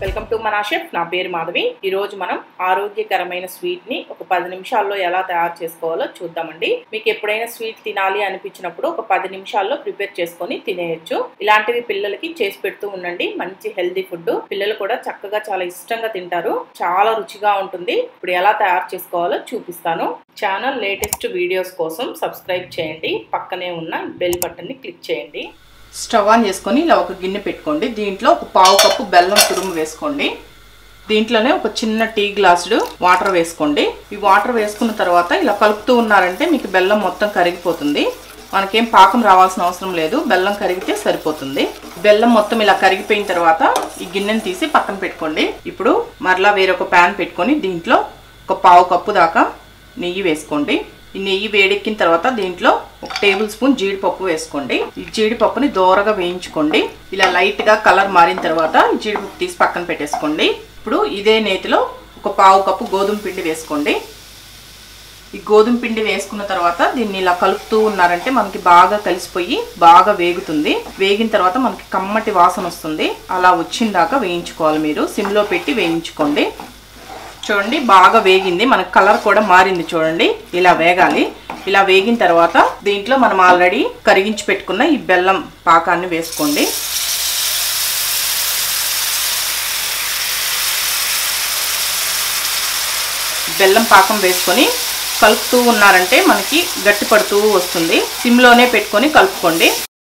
welcome to మనా chef నా పేరు మాధవి ఈ రోజు మనం ఆరోగ్యకరమైన స్వీట్ ని ఒక పది నిమిషాల్లో ఎలా తయారు చేసుకోవాలో చూద్దామండి మీకు ఎప్పుడైనా స్వీట్ తినాలి అనిపించినప్పుడు ఒక పది నిమిషాల్లో ప్రిపేర్ చేసుకొని తినేయొచ్చు ఇలాంటివి పిల్లలకి చేసి పెడుతూ ఉండండి మంచి హెల్దీ ఫుడ్ పిల్లలు కూడా చక్కగా చాలా ఇష్టంగా తింటారు చాలా రుచిగా ఉంటుంది ఇప్పుడు ఎలా తయారు చేసుకోవాలో చూపిస్తాను ఛానల్ లేటెస్ట్ వీడియోస్ కోసం సబ్స్క్రైబ్ చేయండి పక్కనే ఉన్న బెల్ బటన్ ని క్లిక్ చేయండి స్టవ్ ఆన్ చేసుకొని ఇలా ఒక గిన్నె పెట్టుకోండి దీంట్లో ఒక పావు కప్పు బెల్లం తురుము వేసుకోండి దీంట్లోనే ఒక చిన్న టీ గ్లాసుడు వాటర్ వేసుకోండి ఈ వాటర్ వేసుకున్న తర్వాత ఇలా కలుపుతూ ఉన్నారంటే మీకు బెల్లం మొత్తం కరిగిపోతుంది మనకేం పాకం రావాల్సిన అవసరం లేదు బెల్లం కరిగితే సరిపోతుంది బెల్లం మొత్తం ఇలా కరిగిపోయిన తర్వాత ఈ గిన్నెని తీసి పక్కన పెట్టుకోండి ఇప్పుడు మరలా వేరొక ప్యాన్ పెట్టుకొని దీంట్లో ఒక పావు కప్పు దాకా నెయ్యి వేసుకోండి ఈ నెయ్యి వేడెక్కిన తర్వాత దీంట్లో ఒక టేబుల్ స్పూన్ జీడిపప్పు వేసుకోండి ఈ జీడిపప్పుని దోరగా వేయించుకోండి ఇలా లైట్ గా కలర్ మారిన తర్వాత ఈ జీడిపప్పు తీసి పక్కన పెట్టేసుకోండి ఇప్పుడు ఇదే నేతిలో ఒక పావు కప్పు గోధుమ పిండి వేసుకోండి ఈ గోధుమ పిండి వేసుకున్న తర్వాత దీన్ని ఇలా కలుపుతూ ఉన్నారంటే మనకి బాగా కలిసిపోయి బాగా వేగుతుంది వేగిన తర్వాత మనకి కమ్మటి వాసన వస్తుంది అలా వచ్చిందాకా వేయించుకోవాలి మీరు సిమ్లో పెట్టి వేయించుకోండి చూడండి బాగా వేగింది మనకు కలర్ కూడా మారింది చూడండి ఇలా వేగాలి ఇలా వేగిన తర్వాత దీంట్లో మనం ఆల్రెడీ కరిగించి పెట్టుకున్న ఈ బెల్లం పాకాన్ని వేసుకోండి బెల్లం పాకం వేసుకొని కలుపుతూ ఉన్నారంటే మనకి గట్టి పడుతూ వస్తుంది సిమ్లోనే పెట్టుకొని కలుపుకోండి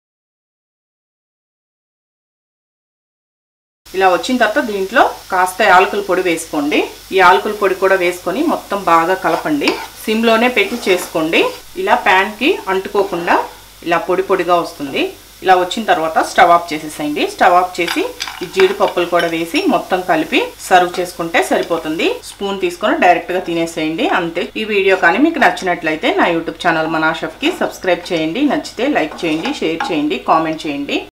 ఇలా వచ్చిన తర్వాత దీంట్లో కాస్త యాలకుల పొడి వేసుకోండి ఈ యాలకుల పొడి కూడా వేసుకొని మొత్తం బాగా కలపండి సిమ్లోనే పెట్టి చేసుకోండి ఇలా ప్యాన్కి అంటుకోకుండా ఇలా పొడి పొడిగా వస్తుంది ఇలా వచ్చిన తర్వాత స్టవ్ ఆఫ్ చేసేసేయండి స్టవ్ ఆఫ్ చేసి ఈ జీడిపప్పులు కూడా వేసి మొత్తం కలిపి సర్వ్ చేసుకుంటే సరిపోతుంది స్పూన్ తీసుకొని డైరెక్ట్గా తినేసేయండి అంతే ఈ వీడియో కానీ మీకు నచ్చినట్లయితే నా యూట్యూబ్ ఛానల్ మనాషఫ్కి సబ్స్క్రైబ్ చేయండి నచ్చితే లైక్ చేయండి షేర్ చేయండి కామెంట్ చేయండి